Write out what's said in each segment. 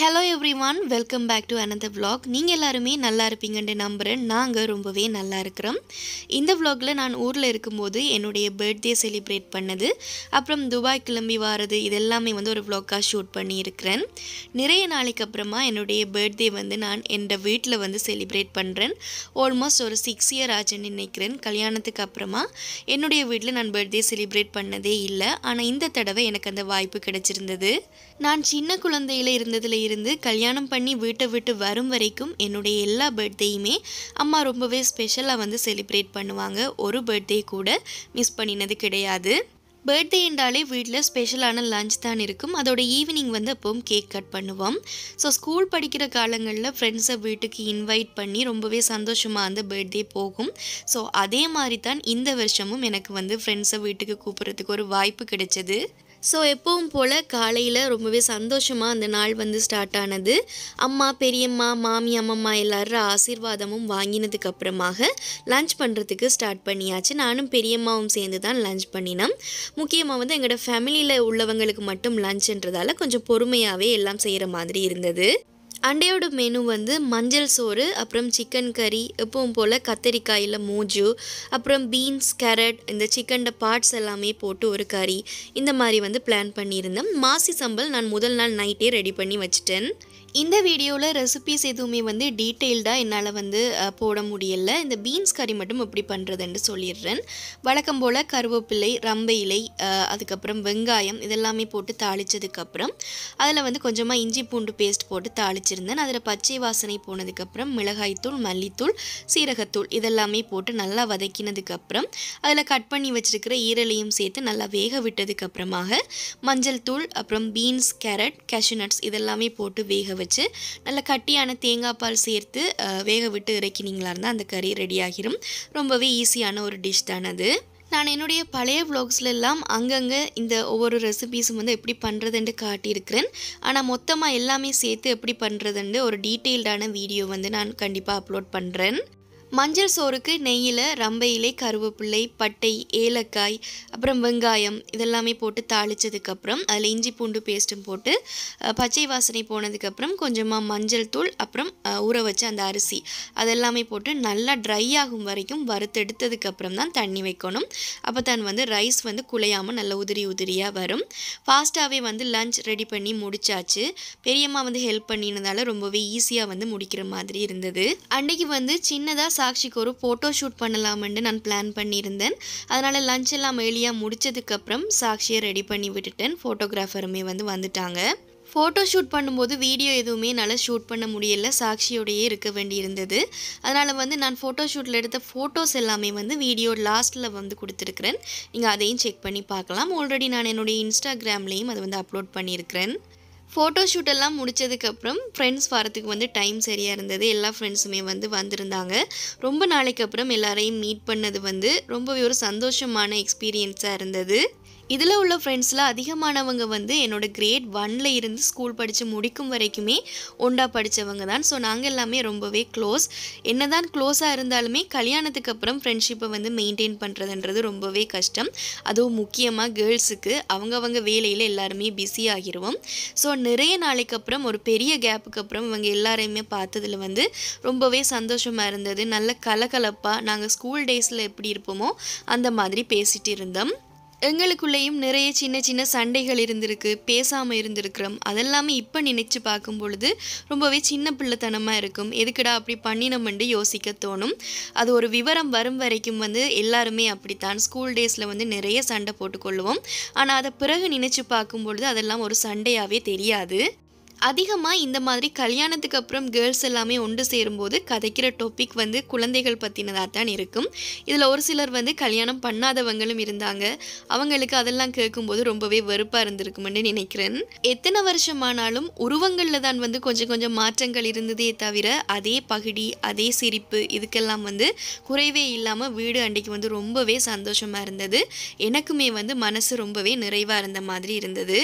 hello everyone welcome back to another vlog நீங்கள் எல்லாருமே நல்லா இருப்பீங்கன்னு நம்புகிறேன் நாங்கள் ரொம்பவே நல்லா இருக்கிறோம் இந்த vlogல நான் ஊரில் இருக்கும்போது என்னுடைய பர்த்டே செலிப்ரேட் பண்ணது அப்புறம் துபாய் கிளம்பி வாரது இது எல்லாமே வந்து ஒரு vlog-ஆ ஷூட் பண்ணியிருக்கிறேன் நிறைய நாளைக்கு அப்புறமா என்னுடைய பர்த்டே வந்து நான் என் வீட்டில் வந்து செலிப்ரேட் பண்ணுறேன் ஆல்மோஸ்ட் ஒரு சிக்ஸ் இயர் ஆச்சுன்னு நினைக்கிறேன் கல்யாணத்துக்கு அப்புறமா என்னுடைய வீட்டில் நான் பர்த்டே செலிப்ரேட் பண்ணதே இல்லை ஆனால் இந்த தடவை எனக்கு அந்த வாய்ப்பு கிடைச்சிருந்தது நான் சின்ன குழந்தையில இருந்ததுல இருந்து கல்யாணம் பண்ணி வீட்டை விட்டு வரும் வரைக்கும் என்னுடைய எல்லா பர்த்டேயுமே அம்மா ரொம்பவே ஸ்பெஷலாக வந்து செலிப்ரேட் பண்ணுவாங்க ஒரு பர்த்டே கூட மிஸ் பண்ணினது கிடையாது பர்த்டே என்றாலே வீட்டில் ஸ்பெஷலான லஞ்ச் தான் இருக்கும் அதோட ஈவினிங் வந்து அப்பவும் கேக் கட் பண்ணுவோம் ஸோ ஸ்கூல் படிக்கிற காலங்களில் ஃப்ரெண்ட்ஸை வீட்டுக்கு இன்வைட் பண்ணி ரொம்பவே சந்தோஷமாக அந்த பர்த்டே போகும் ஸோ அதே மாதிரி தான் இந்த வருஷமும் எனக்கு வந்து ஃப்ரெண்ட்ஸை வீட்டுக்கு கூப்பிட்றதுக்கு ஒரு வாய்ப்பு கிடைச்சது ஸோ எப்பவும் போல் காலையில் ரொம்பவே சந்தோஷமாக அந்த நாள் வந்து ஸ்டார்ட் ஆனது அம்மா பெரியம்மா மாமி அம்மம்மா எல்லாரும் ஆசீர்வாதமும் வாங்கினதுக்கு அப்புறமாக லஞ்ச் பண்ணுறதுக்கு ஸ்டார்ட் பண்ணியாச்சு நானும் பெரியம்மாவும் சேர்ந்து தான் லஞ்ச் பண்ணினோம் முக்கியமாக வந்து எங்களோட ஃபேமிலியில் உள்ளவங்களுக்கு மட்டும் லஞ்சுன்றதால கொஞ்சம் பொறுமையாகவே எல்லாம் செய்கிற மாதிரி இருந்தது அண்டையோட மெனு வந்து மஞ்சள் சோறு அப்புறம் சிக்கன் கறி எப்பவும் போல் கத்தரிக்காயில் மூஜு அப்புறம் பீன்ஸ் கேரட் இந்த சிக்கன்ட பார்ட்ஸ் எல்லாமே போட்டு ஒரு கறி இந்த மாதிரி வந்து பிளான் பண்ணியிருந்தேன் மாசி சம்பல் நான் முதல் நாள் நைட்டே ரெடி பண்ணி வச்சிட்டேன் இந்த வீடியோவில் ரெசிபிஸ் எதுவுமே வந்து டீட்டெயில்டாக என்னால் வந்து அஹ், போட முடியல இந்த பீன்ஸ் கறி மட்டும் எப்படி பண்ணுறதுன்னு சொல்லிடுறேன் வழக்கம் போல் கருவேப்பிலை ரம்பை இலை அஹ், அதுக்கப்புறம் வெங்காயம் இதெல்லாமே போட்டு தாளித்ததுக்கப்புறம் அதில் வந்து கொஞ்சமாக இஞ்சி பூண்டு பேஸ்ட் போட்டு தாளிச்சிருந்தேன் அதில் பச்சை வாசனை போனதுக்கப்புறம் மிளகாய்த்தூள் மல்லித்தூள் சீரகத்தூள் இதெல்லாமே போட்டு நல்லா வதக்கினதுக்கப்புறம் அதில் கட் பண்ணி வச்சிருக்கிற ஈரலையும் சேர்த்து நல்லா வேக விட்டதுக்கப்புறமாக மஞ்சள் தூள் அப்புறம் பீன்ஸ் கேரட் cashew nuts இதெல்லாமே போட்டு வேக வச்சு நல்ல கட்டியான தேங்காய் பால் சேர்த்து அஹ், வேக விட்டு இறக்கினீங்களா இருந்தால் அந்த கறி ரெடி ஆகிரும் ரொம்பவே ஈஸியான ஒரு டிஷ் தான் அது நான் என்னுடைய பழைய vlogsல எல்லாம் அங்கங்கே இந்த ஒவ்வொரு ரெசிபீஸும் வந்து எப்படி பண்ணுறதுன்ட்டு காட்டியிருக்கிறேன் ஆனால் மொத்தமாக எல்லாமே சேர்த்து எப்படி பண்ணுறதுன்ட்டு ஒரு டீட்டெயில்டான வீடியோ வந்து நான் கண்டிப்பாக அப்லோட் பண்ணுறேன் மஞ்சள் சோறுக்கு நெய்யில் ரம்பையிலே கருவேப்பிள்ளை பட்டை ஏலக்காய் அப்புறம் வெங்காயம் இதெல்லாமே போட்டு தாளிச்சதுக்கப்புறம் அதில் இஞ்சி பூண்டு பேஸ்ட்டும் போட்டு அஹ், பச்சை வாசனை போனதுக்கப்புறம் கொஞ்சமாக மஞ்சள் தூள் அப்புறம் அஹ், ஊற வச்ச அந்த அரிசி அதெல்லாமே போட்டு நல்லா ட்ரை ஆகும் வரைக்கும் வறுத்தெடுத்ததுக்கப்புறம் தான் தண்ணி வைக்கணும் அப்போ தான் வந்து ரைஸ் வந்து குலையாமல் நல்ல உதிரி உதிரியாக வரும் ஃபாஸ்ட்டாகவே வந்து லஞ்ச் ரெடி பண்ணி முடிச்சாச்சு பெரியம்மா வந்து ஹெல்ப் பண்ணினதால ரொம்பவே ஈஸியாக வந்து முடிக்கிற மாதிரி இருந்தது அன்னைக்கு வந்து சின்னதாக சாக்ஷிக்கு ஒரு ஃபோட்டோ ஷூட் பண்ணலாம்னு நான் பிளான் பண்ணியிருந்தேன் அதனால் லஞ்ச் எல்லாம் ஏர்லியாக முடிச்சதுக்கப்புறம் சாக்ஷியை ரெடி பண்ணி விட்டுட்டேன் ஃபோட்டோகிராஃபருமே வந்து வந்துட்டாங்க ஃபோட்டோ ஷூட் பண்ணும்போது வீடியோ எதுவுமே என்னால் ஷூட் பண்ண முடியல சாக்ஷியோடையே இருக்க வேண்டியிருந்தது அதனால் வந்து நான் ஃபோட்டோ ஷூட்டில் எடுத்த ஃபோட்டோஸ் எல்லாமே வந்து வீடியோ லாஸ்ட்டில் வந்து கொடுத்துருக்குறேன் நீங்கள் அதையும் செக் பண்ணி பார்க்கலாம் ஆல்ரெடி நான் என்னுடைய இன்ஸ்டாகிராம்லேயும் அதை வந்து அப்லோட் பண்ணியிருக்கிறேன் ஃபோட்டோ ஷூட் எல்லாம் முடிச்சதுக்கப்புறம் ஃப்ரெண்ட்ஸ் வரத்துக்கு வந்து டைம் சரியாக இருந்தது எல்லா ஃப்ரெண்ட்ஸுமே வந்து வந்திருந்தாங்க ரொம்ப நாளைக்கு அப்புறம் எல்லாரையும் மீட் பண்ணது வந்து ரொம்பவே ஒரு சந்தோஷமான எக்ஸ்பீரியன்ஸாக இருந்தது இதில் உள்ள ஃப்ரெண்ட்ஸில் அதிகமானவங்க வந்து என்னோட கிரேட் ஒன்ல இருந்து ஸ்கூல் படித்து முடிக்கும் வரைக்குமே ஒண்டா படித்தவங்க தான் ஸோ நாங்கள் எல்லாமே ரொம்பவே க்ளோஸ் என்னதான் க்ளோஸாக இருந்தாலுமே கல்யாணத்துக்கு அப்புறம் ஃப்ரெண்ட்ஷிப்பை வந்து மெயின்டைன் பண்ணுறதுன்றது ரொம்பவே கஷ்டம் அதுவும் முக்கியமாக கேர்ள்ஸுக்கு அவங்கவங்க வேலையில் எல்லாருமே பிஸி ஆகிருவோம் ஸோ நிறைய நாளைக்கு அப்புறம் ஒரு பெரிய கேப்புக்கு அப்புறம் இவங்க எல்லாரையுமே பார்த்ததுல வந்து ரொம்பவே சந்தோஷமாக இருந்தது நல்ல கலகலப்பாக நாங்கள் ஸ்கூல் டேஸில் எப்படி இருப்போமோ அந்த மாதிரி பேசிட்டு இருந்தோம் எங்களுக்குள்ளேயும் நிறைய சின்ன சின்ன சண்டைகள் இருந்திருக்கு பேசாமல் இருந்திருக்கிறோம் அதெல்லாமே இப்போ நினைச்சு பார்க்கும் பொழுது ரொம்பவே சின்ன பிள்ளைத்தனமாக இருக்கும் எதுக்குடா அப்படி பண்ணினோம்னு யோசிக்க தோணும் அது ஒரு விவரம் வரும் வரைக்கும் வந்து எல்லாருமே அப்படித்தான் ஸ்கூல் டேஸில் வந்து நிறைய சண்டை போட்டுக்கொள்ளுவோம் ஆனால் அதை பிறகு நினைச்சு பார்க்கும் பொழுது அதெல்லாம் ஒரு சண்டையாகவே தெரியாது அதிகமாக இந்த மாதிரி கல்யாணத்துக்கு அப்புறம் கேர்ள்ஸ் எல்லாமே ஒன்று சேரும்போது கதைக்கிற டாபிக் வந்து குழந்தைகள் பற்றினதாக தான் இருக்கும் இதில் ஒரு சிலர் வந்து கல்யாணம் பண்ணாதவங்களும் இருந்தாங்க அவங்களுக்கு அதெல்லாம் கேட்கும்போது ரொம்பவே வெறுப்பாக இருந்திருக்கும்னு நினைக்கிறேன் எத்தனை வருஷமானாலும் உருவங்களில் தான் வந்து கொஞ்சம் கொஞ்சம் மாற்றங்கள் இருந்ததே தவிர அதே பகுடி அதே சிரிப்பு இதுக்கெல்லாம் வந்து குறைவே இல்லாமல் வீடு அன்றைக்கு வந்து ரொம்பவே சந்தோஷமாக இருந்தது எனக்குமே வந்து மனசு ரொம்பவே நிறைவாக இருந்த மாதிரி இருந்தது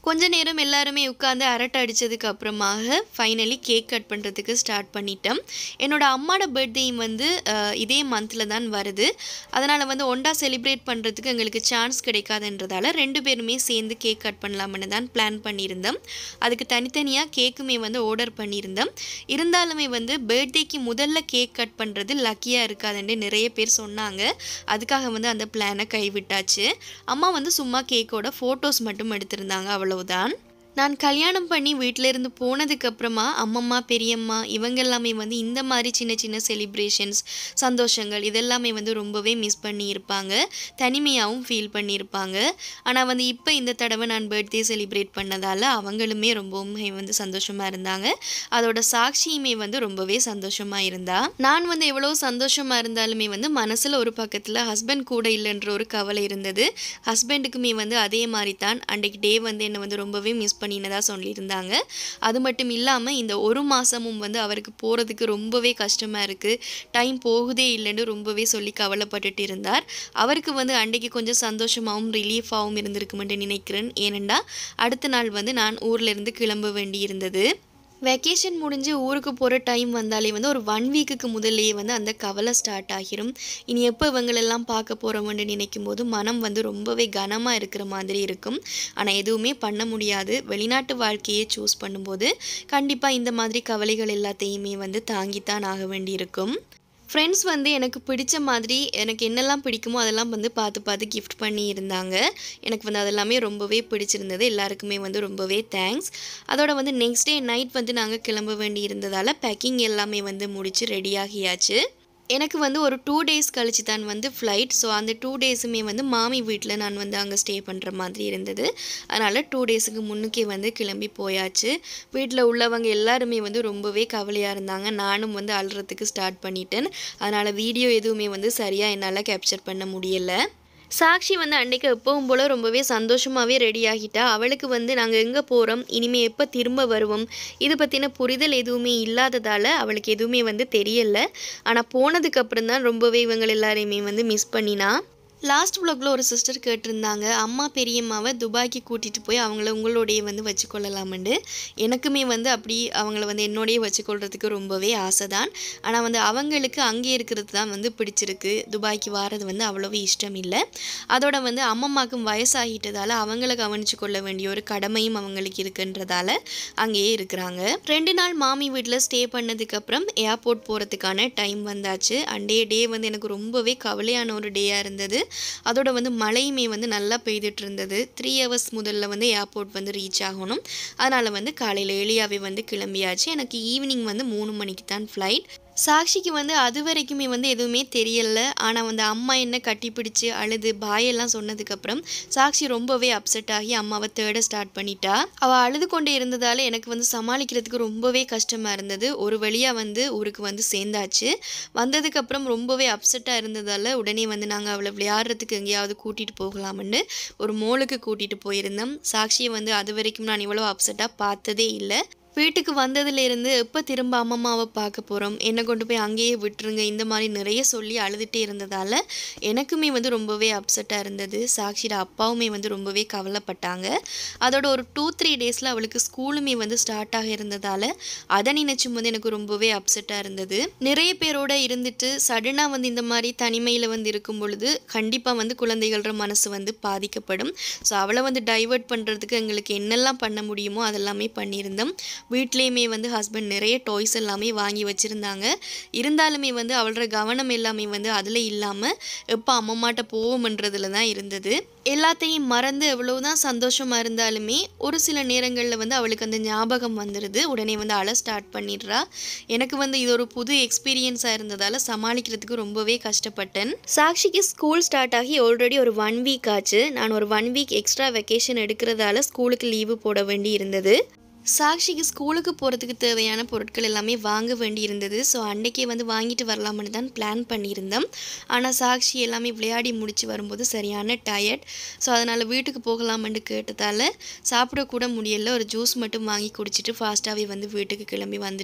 கொஞ்ச நேரம் எல்லாருமே உட்காந்து அரட்டை அடித்ததுக்கு அப்புறமாக ஃபைனலி கேக் கட் பண்ணுறதுக்கு ஸ்டார்ட் பண்ணிட்டோம் என்னோட அம்மாவோட பர்த்டேயும் வந்து அஹ், இதே மந்தில் தான் வருது அதனால் வந்து ஒண்டா செலிப்ரேட் பண்ணுறதுக்கு எங்களுக்கு சான்ஸ் கிடைக்காதுன்றதால ரெண்டு பேருமே சேர்ந்து கேக் கட் பண்ணலாம்னு தான் பிளான் பண்ணியிருந்தோம் அதுக்கு தனித்தனியாக கேக்குமே வந்து ஆர்டர் பண்ணியிருந்தோம் இருந்தாலுமே வந்து பர்த்டேக்கு முதல்ல கேக் கட் பண்ணுறது லக்கியாக இருக்காதுன்னு நிறைய பேர் சொன்னாங்க அதுக்காக வந்து அந்த பிளானை கைவிட்டாச்சு அம்மா வந்து சும்மா கேக்கோட ஃபோட்டோஸ் மட்டும் எடுத்திருந்தாங்க அவ்வளவுதான் நான் கல்யாணம் பண்ணி வீட்டில இருந்து போனதுக்கு அப்புறமா அம்மம்மா பெரியம்மா இவங்க எல்லாமே வந்து இந்த மாதிரி சின்ன சின்ன செலிப்ரேஷன்ஸ் சந்தோஷங்கள் இதெல்லாமே வந்து ரொம்பவே மிஸ் பண்ணியிருப்பாங்க தனிமையாகவும் ஃபீல் பண்ணியிருப்பாங்க ஆனால் வந்து இப்போ இந்த தடவை நான் பர்த்டே செலிப்ரேட் பண்ணதால் அவங்களுமே ரொம்பவுமே வந்து சந்தோஷமாக இருந்தாங்க அதோட சாட்சியுமே வந்து ரொம்பவே சந்தோஷமாக இருந்தா நான் வந்து எவ்வளோ சந்தோஷமாக இருந்தாலுமே வந்து மனசில் ஒரு பக்கத்தில் ஹஸ்பண்ட் கூட இல்லைன்ற ஒரு கவலை இருந்தது ஹஸ்பண்டுக்குமே வந்து அதே மாதிரி தான் அன்றைக்கு டே வந்து என்னை வந்து ரொம்பவே மிஸ் பண்ணினதா சொல்லியிருந்தாங்க அது மட்டும் இல்லாமல் இந்த ஒரு மாதமும் வந்து அவருக்கு போகிறதுக்கு ரொம்பவே கஷ்டமாக இருக்குது டைம் போகுதே இல்லைன்னு ரொம்பவே சொல்லி கவலைப்பட்டுட்டு இருந்தார் அவருக்கு வந்து அன்றைக்கு கொஞ்சம் சந்தோஷமாகவும் ரிலீஃபாகவும் இருந்திருக்குமென்று நினைக்கிறேன் ஏனெண்டா அடுத்த நாள் வந்து நான் ஊர்ல இருந்து கிளம்ப வேண்டி இருந்தது வெக்கேஷன் முடிஞ்சு ஊருக்கு போகிற டைம் வந்தாலே வந்து ஒரு ஒன் வீக்குக்கு முதல்லையே வந்து அந்த கவலை ஸ்டார்ட் ஆகிரும் இனி எப்போ இவங்களெல்லாம் பார்க்க போகிறோம்னு நினைக்கும் போது மனம் வந்து ரொம்பவே கனமாக இருக்கிற மாதிரி இருக்கும் ஆனால் எதுவுமே பண்ண முடியாது வெளிநாட்டு வாழ்க்கையை சூஸ் பண்ணும்போது கண்டிப்பாக இந்த மாதிரி கவலைகள் எல்லாத்தையுமே வந்து தாங்கித்தான் ஆக வேண்டியிருக்கும் ஃப்ரெண்ட்ஸ் வந்து எனக்கு பிடிச்ச மாதிரி எனக்கு என்னெல்லாம் பிடிக்குமோ அதெல்லாம் வந்து பார்த்து பார்த்து கிஃப்ட் பண்ணி இருந்தாங்க எனக்கு வந்து அதெல்லாமே ரொம்பவே பிடிச்சிருந்தது எல்லாருக்குமே வந்து ரொம்பவே தேங்க்ஸ் அதோட வந்து நெக்ஸ்ட் டே நைட் வந்து நாங்கள் கிளம்ப வேண்டி இருந்ததால் பேக்கிங் எல்லாமே வந்து முடிச்சு ரெடி ஆகியாச்சு எனக்கு வந்து ஒரு டூ டேஸ் கழிச்சு தான் வந்து ஃப்ளைட் ஸோ அந்த டூ டேஸுமே வந்து மாமி வீட்டில் நான் வந்து அங்கே ஸ்டே பண்ணுற மாதிரி இருந்தது அதனால் டூ டேஸுக்கு முன்னுக்கே வந்து கிளம்பி போயாச்சு வீட்டில் உள்ளவங்க எல்லாருமே வந்து ரொம்பவே கவலையாக இருந்தாங்க நானும் வந்து அழுறதுக்கு ஸ்டார்ட் பண்ணிட்டேன் அதனால் வீடியோ எதுவுமே வந்து சரியாக என்னால் கேப்சர் பண்ண முடியலை சாக்ஷி வந்து அன்னைக்கு எப்பவும் போல் ரொம்பவே சந்தோஷமாகவே ரெடி ஆகிட்டா அவளுக்கு வந்து நாங்கள் எங்கே போகிறோம் இனிமே எப்போ திரும்ப வருவோம் இது பற்றின புரிதல் எதுவுமே இல்லாததால் அவளுக்கு எதுவுமே வந்து தெரியல ஆனால் போனதுக்கப்புறம் தான் ரொம்பவே இவங்க எல்லாரையுமே வந்து மிஸ் பண்ணினா லாஸ்ட் vlogல ஒரு சிஸ்டர் கேட்டிருந்தாங்க அம்மா பெரியம்மாவை துபாய்க்கு கூட்டிகிட்டு போய் அவங்கள உங்களோடையே வந்து வச்சுக்கொள்ளலாம்னு எனக்குமே வந்து அப்படி அவங்கள வந்து என்னோடயே வச்சுக்கொள்றதுக்கு ரொம்பவே ஆசை தான் ஆனால் வந்து அவங்களுக்கு அங்கே இருக்கிறது தான் வந்து பிடிச்சிருக்கு துபாய்க்கு வாரது வந்து அவ்வளவு இஷ்டம் இல்லை அதோட வந்து அம்மம்மாக்கும் வயசாகிட்டதால அவங்கள கவனிச்சு கொள்ள வேண்டிய ஒரு கடமையும் அவங்களுக்கு இருக்குன்றதால அங்கேயே இருக்கிறாங்க ரெண்டு நாள் மாமி வீட்டில் ஸ்டே பண்ணதுக்கப்புறம் ஏர்போர்ட் போகிறதுக்கான டைம் வந்தாச்சு அண்டே டே வந்து எனக்கு ரொம்பவே கவலையான ஒரு டேயாக இருந்தது அதோட வந்து மழையுமே வந்து நல்லா பெய்துட்டு இருந்தது த்ரீ ஹவர்ஸ் முதல்ல வந்து ஏர்போர்ட் வந்து ரீச் ஆகணும் அதனால் வந்து காலையில் எளியாவே வந்து கிளம்பியாச்சு எனக்கு ஈவினிங் வந்து மூணு மணிக்கு தான் ஃப்ளைட் சாக்ஷிக்கு வந்து அது வரைக்குமே வந்து எதுவுமே தெரியல ஆனால் வந்து அம்மா என்ன கட்டிப்பிடிச்சு அழுது பாயெல்லாம் சொன்னதுக்கப்புறம் சாக்ஷி ரொம்பவே அப்செட் ஆகி அம்மாவை தேட ஸ்டார்ட் பண்ணிட்டா அவள் அழுது கொண்டே இருந்ததால் எனக்கு வந்து சமாளிக்கிறதுக்கு ரொம்பவே கஷ்டமாக இருந்தது ஒரு வழியாக வந்து ஊருக்கு வந்து சேர்ந்தாச்சு வந்ததுக்கப்புறம் ரொம்பவே அப்செட்டாக இருந்ததால் உடனே வந்து நாங்கள் அவளை விளையாடுறதுக்கு எங்கேயாவது கூட்டிகிட்டு போகலாம்னு ஒரு மோளுக்கு கூட்டிகிட்டு போயிருந்தோம் சாக்ஷியை வந்து அது வரைக்கும் நான் இவ்வளோ அப்செட்டாக பார்த்ததே இல்லை வீட்டுக்கு வந்ததுலேருந்து எப்போ திரும்ப அம்மம்மாவை பார்க்க போகிறோம் என்னை கொண்டு போய் அங்கேயே விட்டுருங்க இந்த மாதிரி நிறைய சொல்லி அழுதுகிட்டே இருந்ததால் எனக்குமே வந்து ரொம்பவே அப்செட்டாக இருந்தது சாக்ஷியோட அப்பாவுமே வந்து ரொம்பவே கவலைப்பட்டாங்க அதோட ஒரு டூ த்ரீ டேஸில் அவளுக்கு ஸ்கூலுமே வந்து ஸ்டார்ட் ஆக இருந்ததால் அதை நினச்சும் வந்து எனக்கு ரொம்பவே அப்செட்டாக இருந்தது நிறைய பேரோட இருந்துட்டு சடனாக வந்து இந்த மாதிரி தனிமையில் வந்து இருக்கும் பொழுது கண்டிப்பாக வந்து குழந்தைகளோட மனசு வந்து பாதிக்கப்படும் ஸோ அவளை வந்து டைவர்ட் பண்ணுறதுக்கு எங்களுக்கு என்னெல்லாம் பண்ண முடியுமோ அதெல்லாமே பண்ணியிருந்தோம் வீட்லேயுமே வந்து ஹஸ்பண்ட் நிறைய டாய்ஸ் எல்லாமே வாங்கி வச்சுருந்தாங்க இருந்தாலுமே வந்து அவளோட கவனம் எல்லாமே வந்து அதில் இல்லாமல் எப்போ அம்மம்மாட்ட போவோம்ன்றதுல தான் இருந்தது எல்லாத்தையும் மறந்து எவ்வளவுதான் சந்தோஷமாக இருந்தாலுமே ஒரு சில நேரங்களில் வந்து அவளுக்கு அந்த ஞாபகம் வந்துடுது உடனே வந்து அழ ஸ்டார்ட் பண்ணிடுறா எனக்கு வந்து இது ஒரு புது எக்ஸ்பீரியன்ஸாக இருந்ததால் சமாளிக்கிறதுக்கு ரொம்பவே கஷ்டப்பட்டேன் சாக்ஷிக்கு ஸ்கூல் ஸ்டார்ட் ஆகி ஆல்ரெடி ஒரு ஒன் வீக் ஆச்சு நான் ஒரு ஒன் வீக் எக்ஸ்ட்ரா வெக்கேஷன் எடுக்கிறதால ஸ்கூலுக்கு லீவு போட வேண்டி இருந்தது சாக்ஷிக்கு ஸ்கூலுக்கு போகிறதுக்கு தேவையான பொருட்கள் எல்லாமே வாங்க வேண்டி இருந்தது ஸோ அன்றைக்கே வந்து வாங்கிட்டு வரலாம்னு தான் பிளான் பண்ணியிருந்தோம் ஆனால் சாக்ஷி எல்லாமே விளையாடி முடிச்சு வரும்போது சரியான டயர்ட் ஸோ அதனால் வீட்டுக்கு போகலாமென்று கேட்டதால் சாப்பிடக்கூட முடியல ஒரு ஜூஸ் மட்டும் வாங்கி குடிச்சிட்டு ஃபாஸ்ட்டாகவே வந்து வீட்டுக்கு கிளம்பி வந்துட்டோம்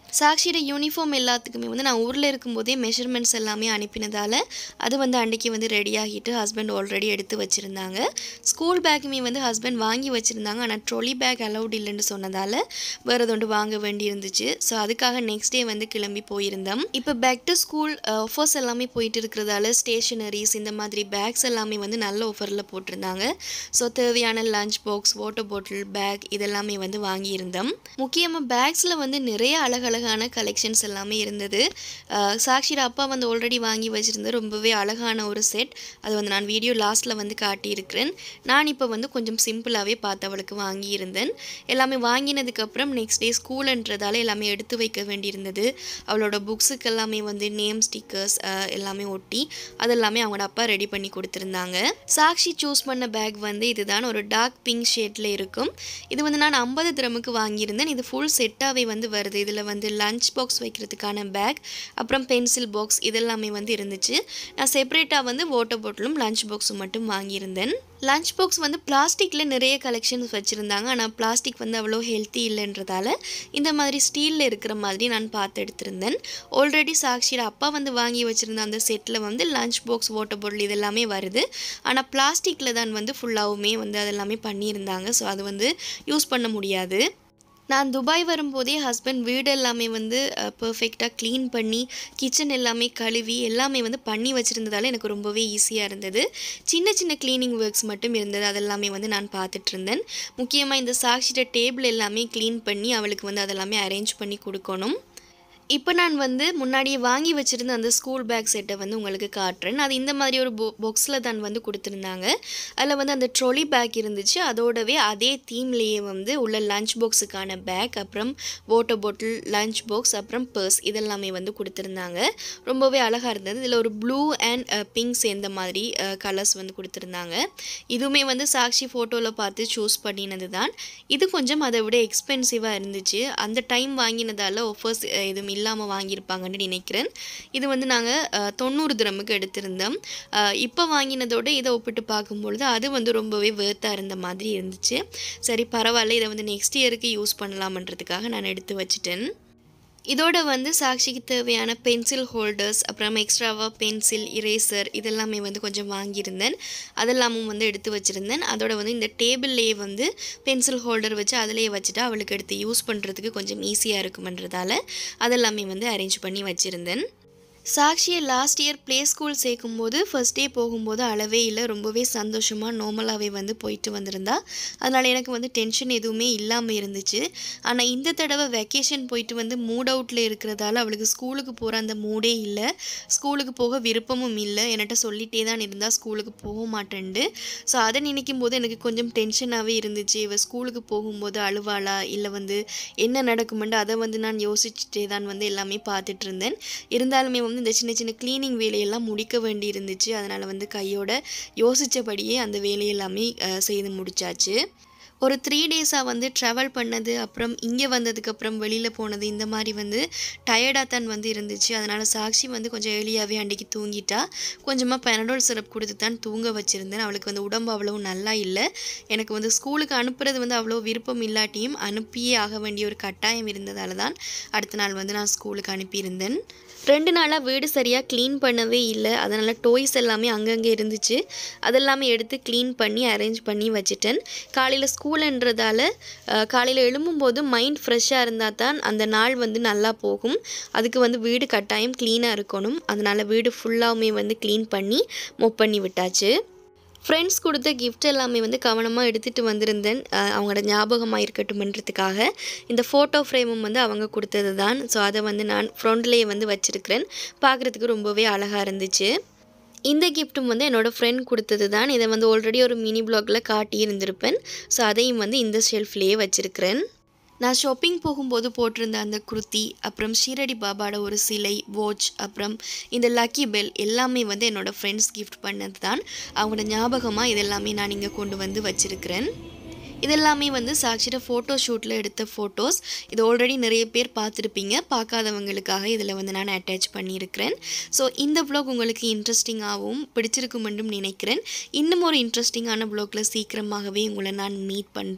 சாக்ஷியோட யூனிஃபார்ம் எல்லாத்துக்குமே வந்து நான் ஊரில் இருக்கும்போதே மெஷர்மெண்ட்ஸ் எல்லாமே அனுப்பினதால் அது வந்து அன்றைக்கி வந்து ரெடி ஆகிட்டு ஹஸ்பண்ட் ஆல்ரெடி எடுத்து வச்சுருந்தாங்க ஸ்கூல் பேக்குமே வந்து ஹஸ்பண்ட் வாங்கி வச்சுருந்தாங்க ஆனால் ட்ரொலி பேக் அலௌட் இல்லைன்னு சொன்னதால் வேறு ஒன்று வாங்க வேண்டி இருந்துச்சு ஸோ அதுக்காக நெக்ஸ்ட் டே வந்து கிளம்பி போயிருந்தோம் இப்போ பேக் டு ஸ்கூல் ஆஃபர்ஸ் எல்லாமே போயிட்டு இருக்கிறதால ஸ்டேஷனரிஸ் இந்த மாதிரி பேக்ஸ் எல்லாமே வந்து நல்ல ஆஃபரில் போட்டிருந்தாங்க ஸோ தேவையான lunch box water bottle bag இதெல்லாமே வந்து வாங்கியிருந்தோம் முக்கியமாக பேக்ஸில் வந்து நிறைய அழகழகான கலெக்ஷன்ஸ் எல்லாமே இருந்தது அஹ் சாக்ஷியோட அப்பா வந்து ஆல்ரெடி வாங்கி வச்சுருந்த ரொம்பவே அழகான ஒரு செட் அது வந்து நான் வீடியோ லாஸ்ட்டில் வந்து காட்டியிருக்கிறேன் நான் இப்போ வந்து கொஞ்சம் சிம்பிளாகவே பார்த்து அவளுக்கு வாங்கியிருந்தேன் எல்லாமே வாங்கினதுக்கப்புறம் நெக்ஸ்ட் டே ஸ்கூலுன்றதால எல்லாமே எடுத்து வைக்க வேண்டியிருந்தது அவளோட புக்ஸுக்கு எல்லாமே வந்து நேம் ஸ்டிக்கர்ஸ் எல்லாமே ஒட்டி அதெல்லாமே அவங்களோட அப்பா ரெடி பண்ணி கொடுத்துருந்தாங்க சாக்ஷி சூஸ் பண்ண பேக் வந்து இதுதான் ஒரு டார்க் பிங்க் ஷேட்டில் இருக்கும் இது வந்து நான் ஐம்பது திரமுக்கு வாங்கியிருந்தேன் இது ஃபுல் செட்டாகவே வந்து வருது இதில் வந்து லஞ்ச் பாக்ஸ் வைக்கிறதுக்கான பேக் அப்புறம் பென்சில் பாக்ஸ் இதெல்லாமே வந்து இருந்துச்சு நான் செப்பரேட்டாக வந்து வாட்டர் பாட்டிலும் லஞ்ச் பாக்ஸும் மட்டும் வாங்கியிருந்தேன் லஞ்ச் பாக்ஸ் வந்து பிளாஸ்டிக்கில் நிறைய கலெக்ஷன்ஸ் வச்சுருந்தாங்க ஆனால் பிளாஸ்டிக் வந்து அவ்வளோ ஹெல்த்தி இல்லைன்றதால இந்த மாதிரி ஸ்டீலில் இருக்கிற மாதிரி நான் பார்த்து எடுத்திருந்தேன் ஆல்ரெடி சாக்ஷியோட அப்பா வந்து வாங்கி வச்சுருந்த அந்த செட்டில் வந்து லஞ்ச் பாக்ஸ் வாட்டர் பாட்டில் இதெல்லாமே வருது ஆனால் பிளாஸ்டிக்கில் தான் வந்து ஃபுல்லாகவுமே வந்து அதெல்லாமே பண்ணியிருந்தாங்க ஸோ அது வந்து யூஸ் பண்ண முடியாது நான் துபாய் வரும்போதே ஹஸ்பண்ட் வீடு எல்லாமே வந்து பர்ஃபெக்டாக க்ளீன் பண்ணி கிச்சன் எல்லாமே கழுவி எல்லாமே வந்து பண்ணி வச்சுருந்ததால எனக்கு ரொம்பவே ஈஸியாக இருந்தது சின்ன சின்ன க்ளீனிங் ஒர்க்ஸ் மட்டும் இருந்தது அதெல்லாமே வந்து நான் பார்த்துட்டு இருந்தேன் முக்கியமாக இந்த சாக்ஷிட்ட டேபிள் எல்லாமே க்ளீன் பண்ணி அவளுக்கு வந்து அதெல்லாமே அரேஞ்ச் பண்ணி கொடுக்கணும் இப்போ நான் வந்து முன்னாடியே வாங்கி வச்சுருந்த அந்த ஸ்கூல் பேக் செட்டை வந்து உங்களுக்கு காட்டுறேன் அது இந்த மாதிரி ஒரு போ பாக்ஸில் தான் வந்து கொடுத்துருந்தாங்க அதில் வந்து அந்த ட்ரொலி பேக் இருந்துச்சு அதோடவே அதே தீம்லேயே வந்து உள்ள லஞ்ச் பாக்ஸுக்கான பேக் அப்புறம் வாட்டர் பாட்டில் லஞ்ச் பாக்ஸ் அப்புறம் பர்ஸ் இதெல்லாமே வந்து கொடுத்துருந்தாங்க ரொம்பவே அழகாக இருந்தது இதில் ஒரு ப்ளூ அண்ட் பிங்க் சேர்ந்த மாதிரி கலர்ஸ் வந்து கொடுத்துருந்தாங்க இதுவுமே வந்து சாக்ஷி ஃபோட்டோவில் பார்த்து சூஸ் பண்ணினது தான் இது கொஞ்சம் அதை விட எக்ஸ்பென்சிவாக இருந்துச்சு அந்த டைம் வாங்கினதால ஆஃபர்ஸ் எதுவும் இல்லாமல் வாங்கியிருப்பாங்கன்னு நினைக்கிறேன் இது வந்து நாங்கள் தொண்ணூறு திரமுக்கு எடுத்திருந்தோம் அஹ் இப்போ வாங்கினதோட இதை ஒப்பிட்டு பார்க்கும்பொழுது அது வந்து ரொம்பவே வேர்த்தாக இருந்த மாதிரி இருந்துச்சு சரி பரவாயில்ல இதை வந்து நெக்ஸ்ட் இயருக்கு யூஸ் பண்ணலாமன்றதுக்காக நான் எடுத்து வச்சுட்டேன் இதோட வந்து சாக்ஷிக்கு தேவையான பென்சில் ஹோல்டர்ஸ் அப்புறம் எக்ஸ்ட்ராவாக பென்சில் இரேசர் இதெல்லாமே வந்து கொஞ்சம் வாங்கியிருந்தேன் அதெல்லாமும் வந்து எடுத்து வச்சுருந்தேன் அதோட வந்து இந்த டேபிள்லேயே வந்து பென்சில் ஹோல்டர் வச்சு அதிலேயே வச்சுட்டு அவளுக்கு எடுத்து யூஸ் பண்ணுறதுக்கு கொஞ்சம் ஈஸியாக இருக்குமன்றதால அதெல்லாமே வந்து அரேஞ்ச் பண்ணி வச்சுருந்தேன் சாக்ஷியை லாஸ்ட் இயர் ப்ளே ஸ்கூல் சேர்க்கும்போது ஃபர்ஸ்ட் டே போகும்போது அளவே இல்லை ரொம்பவே சந்தோஷமாக நார்மலாகவே வந்து போயிட்டு வந்திருந்தா அதனால் எனக்கு வந்து டென்ஷன் எதுவுமே இல்லாமல் இருந்துச்சு ஆனால் இந்த தடவை வெக்கேஷன் போயிட்டு வந்து மூட் அவுட்டில் இருக்கிறதால அவளுக்கு ஸ்கூலுக்கு போகிற அந்த மூடே இல்லை ஸ்கூலுக்கு போக விருப்பமும் இல்லை என்கிட்ட சொல்லிகிட்டே தான் இருந்தால் ஸ்கூலுக்கு போக மாட்டேன்ட்டு ஸோ அதை நினைக்கும் போது எனக்கு கொஞ்சம் டென்ஷனாகவே இருந்துச்சு இவள் ஸ்கூலுக்கு போகும்போது அழுவாளா இல்லை வந்து என்ன நடக்குமெண்டு அதை வந்து நான் யோசிச்சுட்டே தான் வந்து எல்லாமே பார்த்துட்டு இருந்தேன் இருந்தாலுமே வந்து இந்த சின்ன சின்ன க்ளீனிங் வேலையெல்லாம் முடிக்க வேண்டி இருந்துச்சு அதனால் வந்து கையோட யோசித்தபடியே அந்த வேலையெல்லாமே அஹ், செய்து முடிச்சாச்சு ஒரு த்ரீ டேஸாக வந்து ட்ராவல் பண்ணது அப்புறம் இங்கே வந்ததுக்கப்புறம் வெளியில் போனது இந்த மாதிரி வந்து டயர்டாக தான் வந்து இருந்துச்சு அதனால் சாக்ஷி வந்து கொஞ்சம் எளியாகவே அன்றைக்கி தூங்கிட்டா கொஞ்சமாக பெனடோல் சிரப் கொடுத்து தான் தூங்க வச்சுருந்தேன் அவளுக்கு வந்து உடம்பு அவ்வளவு நல்லா இல்லை எனக்கு வந்து ஸ்கூலுக்கு அனுப்புறது வந்து அவ்வளோ விருப்பம் இல்லாட்டியும் அனுப்பியே ஆக வேண்டிய ஒரு கட்டாயம் இருந்ததால தான் அடுத்த நாள் வந்து நான் ஸ்கூலுக்கு அனுப்பியிருந்தேன் ரெண்டு நாளாக வீடு சரியாக க்ளீன் பண்ணவே இல்லை அதனால் டோய்ஸ் எல்லாமே அங்கங்கே இருந்துச்சு அதெல்லாமே எடுத்து க்ளீன் பண்ணி அரேஞ்ச் பண்ணி வச்சுட்டேன் காலையில் ஸ்கூலுன்றதால காலையில் எழும்பும்போது மைண்ட் ஃப்ரெஷ்ஷாக இருந்தால் தான் அந்த நாள் வந்து நல்லா போகும் அதுக்கு வந்து வீடு கட்டாயம் க்ளீனாக இருக்கணும் அதனால் வீடு ஃபுல்லாகவுமே வந்து க்ளீன் பண்ணி மொப் பண்ணி விட்டாச்சு ஃப்ரெண்ட்ஸ் கொடுத்த gift எல்லாமே வந்து கவனமாக எடுத்துகிட்டு வந்திருந்தேன் அஹ் அவங்களோட ஞாபகமாக இருக்கட்டும்ன்றதுக்காக இந்த ஃபோட்டோ ஃப்ரேமும் வந்து அவங்க கொடுத்தது தான் ஸோ அதை வந்து நான் ஃப்ரண்ட்லேயே வந்து வச்சுருக்கிறேன் பார்க்குறதுக்கு ரொம்பவே அழகாக இருந்துச்சு இந்த கிஃப்ட்டும் வந்து என்னோடய ஃப்ரெண்ட் கொடுத்தது தான் இதை வந்து ஆல்ரெடி ஒரு மினி பிளாகில் காட்டி இருந்திருப்பேன் ஸோ அதையும் வந்து இந்த ஷெல்ஃப்லேயே வச்சுருக்கிறேன் நான் ஷாப்பிங் போகும்போது போட்டிருந்த அந்த குர்த்தி அப்புறம் ஷீரடி பாபாவோட ஒரு சிலை வாட்ச் அப்புறம் இந்த லக்கி பெல் எல்லாமே வந்து என்னோடய ஃப்ரெண்ட்ஸ் கிஃப்ட் பண்ணது தான் அவங்களோட ஞாபகமாக இதெல்லாமே நான் இங்கே கொண்டு வந்து வச்சுருக்கிறேன் இதெல்லாமே வந்து சாட்சியோட ஃபோட்டோ ஷூட்டில் எடுத்த ஃபோட்டோஸ் இது ஆல்ரெடி நிறைய பேர் பார்த்துருப்பீங்க பார்க்காதவங்களுக்காக இதில் வந்து நான் அட்டாச் பண்ணியிருக்கிறேன் ஸோ இந்த vlog உங்களுக்கு இன்ட்ரெஸ்டிங்காகவும் பிடிச்சிருக்கும் என்றும் நினைக்கிறேன் இன்னும் ஒரு இன்ட்ரெஸ்டிங்கான vlogல சீக்கிரமாகவே உங்களை நான் மீட் பண்ணுறேன்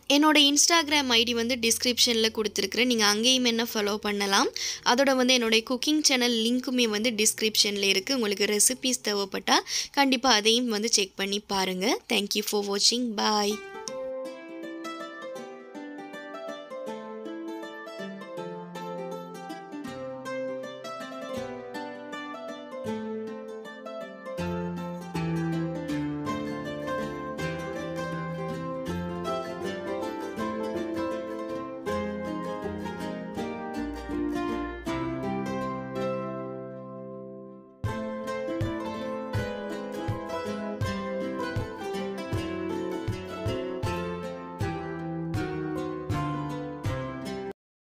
என்னோட இன்ஸ்டாகிராம் ஐடி வந்து டிஸ்கிரிப்ஷனில் கொடுத்துருக்குறேன் நீங்கள் அங்கேயும் என்ன ஃபாலோ பண்ணலாம் அதோட வந்து என்னுடைய குக்கிங் சேனல் லிங்க்குமே வந்து டிஸ்கிரிப்ஷனில் இருக்குது உங்களுக்கு ரெசிபீஸ் தேவைப்பட்டால் கண்டிப்பாக அதையும் வந்து செக் பண்ணி பாருங்கள் தேங்க்யூ ஃபார் வாட்சிங் பாய்